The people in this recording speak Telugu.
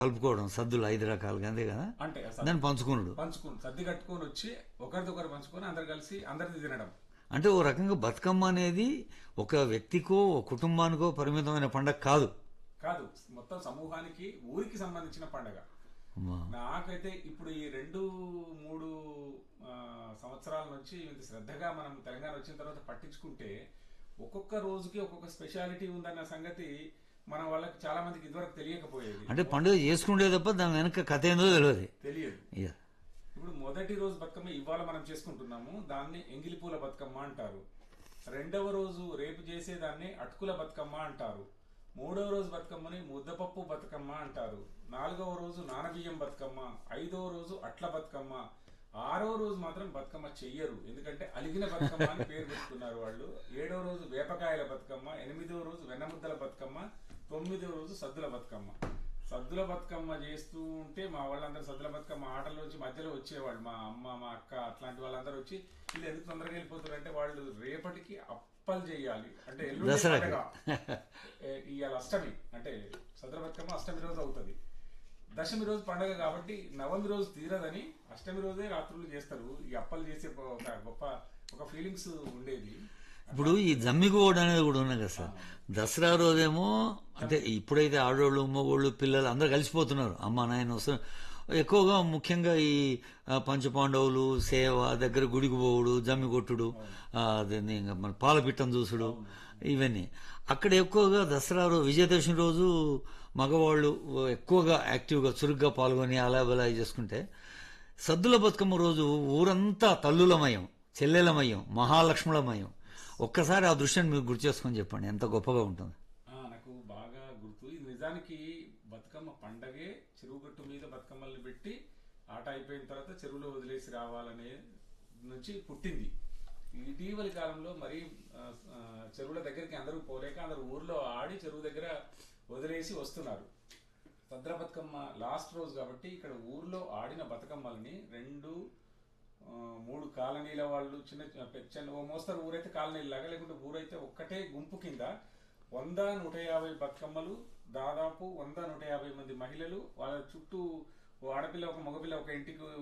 కలుపుకోవడం సద్దులు ఐదు రకాలుగా అంతే కదా అంటే అసలు దాన్ని పంచుకున్నాడు పంచుకుని సర్ది కట్టుకొని వచ్చి ఒకరిదొకరు పంచుకొని అందరు కలిసి అందరిది తినడం అంటే ఓ రకంగా బతుకమ్మ అనేది ఒక వ్యక్తికో ఓ కుటుంబానికో పరిమితమైన పండగ కాదు కాదు మొత్తం సమూహానికి ఊరికి సంబంధించిన పండగ అమ్మా. నాకైతే ఇప్పుడు ఈ రెండు మూడు ఆ, సంవత్సరాల నుంచి ఇంత శ్రద్ధగా మనం తెలంగాణ వచ్చిన తర్వాత పట్టించుకుంటే ఒక్కొక్క రోజుకి ఒక్కొక్క స్పెషాలిటీ ఉందన్న సంగతి మన వాళ్ళకి చాలా మందికి ఇదివరకు తెలియకపోయేది అంటే పండుగ చేసుకుంటే తప్ప దాని వెనక కథ ఏందో తెలియదు తెలియదు ఇక ఇప్పుడు మొదటి రోజు బతుకమ్మ ఇవాళ మనం చేసుకుంటున్నాము దాన్ని ఎంగిలిపూల బతుకమ్మ అంటారు రెండవ రోజు రేపు చేసేదాన్ని అటుకుల బతుకమ్మ అంటారు మూడవ రోజు బతుకమ్మని ముద్దపప్పు బతుకమ్మ అంటారు నాలుగవ రోజు నానబియ్యం బతుకమ్మ ఐదవ రోజు అట్ల బతుకమ్మ ఆరవ రోజు మాత్రం బతుకమ్మ చెయ్యరు ఎందుకంటే అలిగిన బతుకమ్మ అని పేరు పెట్టుకున్నారు వాళ్ళు ఏడవ రోజు వేపకాయల బతుకమ్మ ఎనిమిదవ రోజు వెన్నముద్దల బతుకమ్మ తొమ్మిదవ రోజు సద్దుల బతుకమ్మ సద్దుల బతుకమ్మ చేస్తూ ఉంటే మా వాళ్ళందరూ సద్దుల బతుకమ్మ ఆటలోంచి మధ్యలో వచ్చేవాళ్ళు మా అమ్మ మా అక్క అట్లాంటి వాళ్ళందరూ వచ్చి వీళ్ళు ఎందుకు తొందరగా వెళ్ళిపోతారు అంటే వాళ్ళు రేపటికి అప్పలు చేయాలి అంటే ఎల్లుండి దసరాకి. పండగ. ఏ, ఇవాళ అష్టమి అంటే సద్దుల బతుకమ్మ అష్టమి రోజు అవుతుంది దశమి రోజు పండగ కాబట్టి నవమి రోజు తీరదని అష్టమి రోజే రాత్రులు చేస్తారు ఈ అప్పలు చేసే ఒక గొప్ప ఒక ఫీలింగ్స్ ఉండేది ఇప్పుడు ఈ జమ్మిగోడు అనేది కూడా ఉన్నది కదా సార్ దసరా రోజేమో అంటే ఇప్పుడైతే ఆడోళ్ళు మగోళ్ళు పిల్లలు అందరు కలిసిపోతున్నారు అమ్మ నాయన వస్తున్నారు ఎక్కువగా ముఖ్యంగా ఈ ఆ, పంచపాండవులు సేవ దగ్గర గుడికి పోవుడు జమ్మి కొట్టుడు ఆ, అదేంది ఇంకా మన పాలపిట్టం చూసుడు ఇవన్నీ అక్కడ ఎక్కువగా దసరా రోజు విజయదశమి రోజు మగవాళ్ళు ఎక్కువగా యాక్టివ్గా చురుగ్గా పాల్గొని అలా బలా చేసుకుంటే సద్దుల బతుకమ్మ రోజు ఊరంతా తల్లులమయం చెల్లెలమయం మహాలక్ష్ములమయం ఒక్కసారి ఆ దృశ్యాన్ని మీరు గుర్తు చేసుకొని చెప్పండి ఎంత గొప్పగా ఉంటుంది ఆ, నాకు బాగా గుర్తు ఇది నిజానికి బతుకమ్మ పండగే చెరువు గట్టు మీద బతుకమ్మల్ని పెట్టి ఆట అయిపోయిన తర్వాత చెరువులో వదిలేసి రావాలనే నుంచి పుట్టింది ఇటీవలి కాలంలో మరి ఆ, ఆ, చెరువుల దగ్గరికి అందరూ పోలేక అందరూ ఊర్లో ఆడి చెరువు దగ్గర వదిలేసి వస్తున్నారు భద్ర బతుకమ్మ లాస్ట్ రోజు కాబట్టి ఇక్కడ ఊర్లో ఆడిన బతుకమ్మల్ని రెండు ఆ, మూడు కాలనీల వాళ్ళు చిన్న చిన్న పెద్ద చిన్న ఓ మోస్తరు ఊరైతే కాలనీలు లాగా లేకుంటే ఊరైతే ఒక్కటే గుంపు కింద వంద నూట యాభై బతుకమ్మలు దాదాపు వంద నూట యాభై మంది మహిళలు వాళ్ళ చుట్టూ ఓ ఆడపిల్ల ఒక మగపిల్ల ఒక ఇంటికి